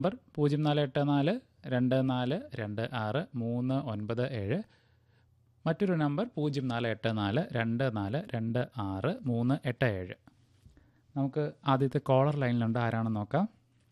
Number പൂജ്യം നാല് എട്ട് നാല് രണ്ട് നാല് രണ്ട് ആറ് മൂന്ന് ഒൻപത് ഏഴ് മറ്റൊരു നമ്പർ പൂജ്യം നാല് എട്ട് നാല് രണ്ട് നാല് രണ്ട് ആറ് മൂന്ന് എട്ട് ഏഴ് നമുക്ക് ആദ്യത്തെ കോളർ ലൈനിലുണ്ട് ആരാണെന്ന് നോക്കാം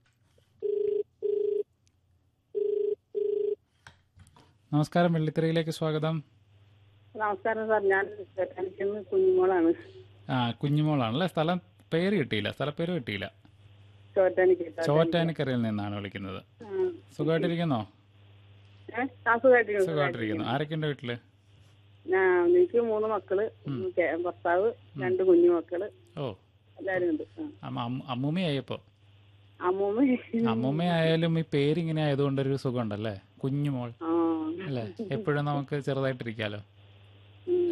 നമസ്കാരം വെള്ളിത്തിരയിലേക്ക് സ്വാഗതം നമസ്കാരം സാർ ഞാൻ എനിക്കിന്ന് കുഞ്ഞുമോളാണ് ആ കുഞ്ഞുമോളാണല്ലേ സ്ഥലം പേര് കിട്ടിയില്ല സ്ഥലപ്പേര് കിട്ടിയില്ല ചോറ്റാനിക്ക് ചോറ്റാനിക്കരയിൽ നിന്നാണ് വിളിക്കുന്നത് സുഖമായിട്ടിരിക്കുന്നോ സുഖമായിട്ടിരിക്കുന്നു സുഖമായിട്ടിരിക്കുന്നു ആരൊക്കെയുണ്ട് വീട്ടില് ഞാൻ എനിക്ക് മൂന്ന് മക്കള് കെ- ഭർത്താവ് രണ്ട് കുഞ്ഞു മക്കള് ഓ എല്ലാരും ഉണ്ട് ആ. അമ്മ അമ്മ- അമ്മൂമ്മയായപ്പോ അമ്മൂമ്മ അമ്മൂമ്മയായാലും ഈ പേരിങ്ങനെ ആയതുകൊണ്ടൊരു സുഖമുണ്ടല്ലേ കുഞ്ഞുമോൾ ആ അല്ലേ എപ്പോഴും നമുക്ക് ചെറുതായിട്ടിരിക്കാലോ ഉം.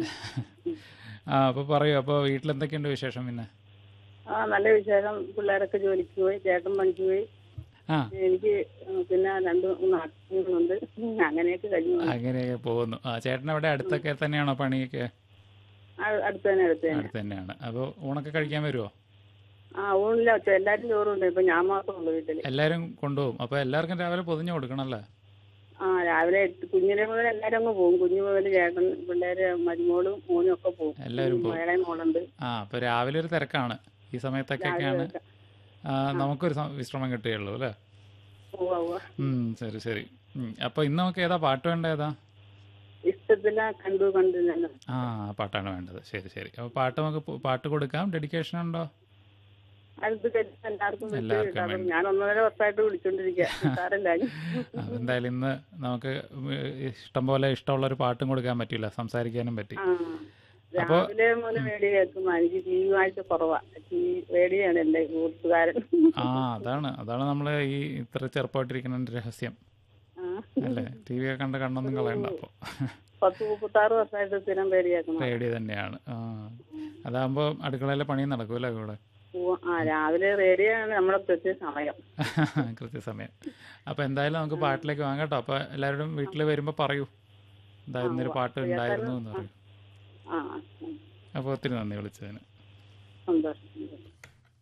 ആ അപ്പൊ പറയൂ അപ്പൊ വീട്ടിലെന്തൊക്കെയുണ്ട് വിശേഷം പിന്നെ ആ നല്ല വിശേഷം പിള്ളേരൊക്കെ ജോലിക്ക് പോയി ചേട്ടൻ പണിക്ക് പോയി ആ എനിക്ക് പിന്നെ രണ്ട് മൂന്ന് ആത്മീയങ്ങളുണ്ട് അങ്ങനെയൊക്കെ കഴിഞ്ഞു പോകുന്നു. അങ്ങനെയൊക്കെ പോകുന്നു ആ ചേട്ടൻ അവിടെ അടുത്തൊക്കെ തന്നെയാണോ പണിയൊക്കെ ആ, അടുത്ത് തന്നെ അടുത്ത് തന്നെ അടുത്ത് തന്നെയാണ് അപ്പോൾ ഊണൊക്കെ കഴിക്കാൻ വരുമോ ആ ഊണില്ല എല്ലാരും ചോറുണ്ട് ഇപ്പൊ ഞാൻ മാത്രമേ ഉള്ളൂ വീട്ടില് എല്ലാവരും കൊണ്ടുപോകും അപ്പോൾ എല്ലാവർക്കും രാവിലെ പൊതിഞ്ഞു കൊടുക്കണമല്ലേ ആ രാവിലെ എട്ട് കുഞ്ഞിലെ മുതൽ എല്ലാരും അങ്ങ് പോകും കുഞ്ഞു മുതൽ ചേട്ടൻ പിള്ളേര് മരുമോളും മോനും ഒക്കെ പോകും എല്ലാവരും പോകും മകളെ മോളുണ്ട് ആ അപ്പോൾ രാവിലെ ഒരു തിരക്കാണ് ഈ സമയത്തൊക്കെയൊക്കെയാണ് ആ, നമുക്കൊരു സം- വിശ്രമം കിട്ടുകയുള്ളൂ അല്ലേ ഉവ്വ ഉവ്വ. ഉം, ശരി ശരി ഉം, അപ്പോൾ ഇന്ന് നമുക്ക് ഏതാ പാട്ട് വേണ്ട ഏതാ ഇഷ്ടത്തില കണ്ടു കണ്ടില്ല ആ പാട്ടാണ് വേണ്ടത് ശരി ശരി അപ്പോൾ പാട്ട് നമുക്ക് പോ- പാട്ട് കൊടുക്കാം ഡെഡിക്കേഷൻ ഉണ്ടോ അടുത്ത് കഴിഞ്ഞ് എല്ലാവർക്കും വിളിച്ച് എല്ലാവർക്കും കിട്ടാറുണ്ട്. വേണ്ടി. ഞാൻ ഒന്നര വർഷമായിട്ട് വിളിച്ചോണ്ടിരിക്കുക കിട്ടാറില്ല ആ, എന്തായാലും ഇന്ന് നമുക്ക് ഇഷ്ടം പോലെ ഇഷ്ടമുള്ള ഒരു പാട്ടും കൊടുക്കാൻ പറ്റില്ല സംസാരിക്കാനും പറ്റി ആ രാവിലെ മുതൽ റേഡിയോ കേൾക്കും എനിക്ക് ടി വി വായിച്ച കുറവാ ടി റേഡിയോ ആണ് എന്റെ കൂട്ടുകാരൻ ആ അതാണ് അതാണ് നമ്മൾ ഈ ഇത്ര ചെറുപ്പമായിട്ടിരിക്കുന്നതിന്റെ രഹസ്യം ആ. അല്ലേ ടി വി ഒക്കെ കണ്ട കണ്ണൊന്നും കളയണ്ട അപ്പോൾ പത്ത് മുപ്പത്താറ് വർഷമായിട്ട് സ്ഥിരം റേഡിയോ കേൾക്കണം റേഡിയോ തന്നെയാണ് ആ അതാകുമ്പോൾ അടുക്കളയിലെ പണിയും നടക്കൂല്ലേ കൂടെ ഉവ്വ. ആ രാവിലെ റേഡിയോ ആണ് നമ്മുടെ പ്രത്യേക സമയം കൃത്യസമയം അപ്പോൾ എന്തായാലും നമുക്ക് പാട്ടിലേക്ക് വാങ്ങാം കേട്ടോ അപ്പോൾ എല്ലാവരോടും വീട്ടിൽ വരുമ്പോൾ പറയൂ എന്തായിരുന്നു ഒരു പാട്ട് ഉണ്ടായിരുന്നു എന്ന് പറയൂ ആ അപ്പോൾ ഒത്തിരി നന്ദി വിളിച്ചതിന് സന്തോഷം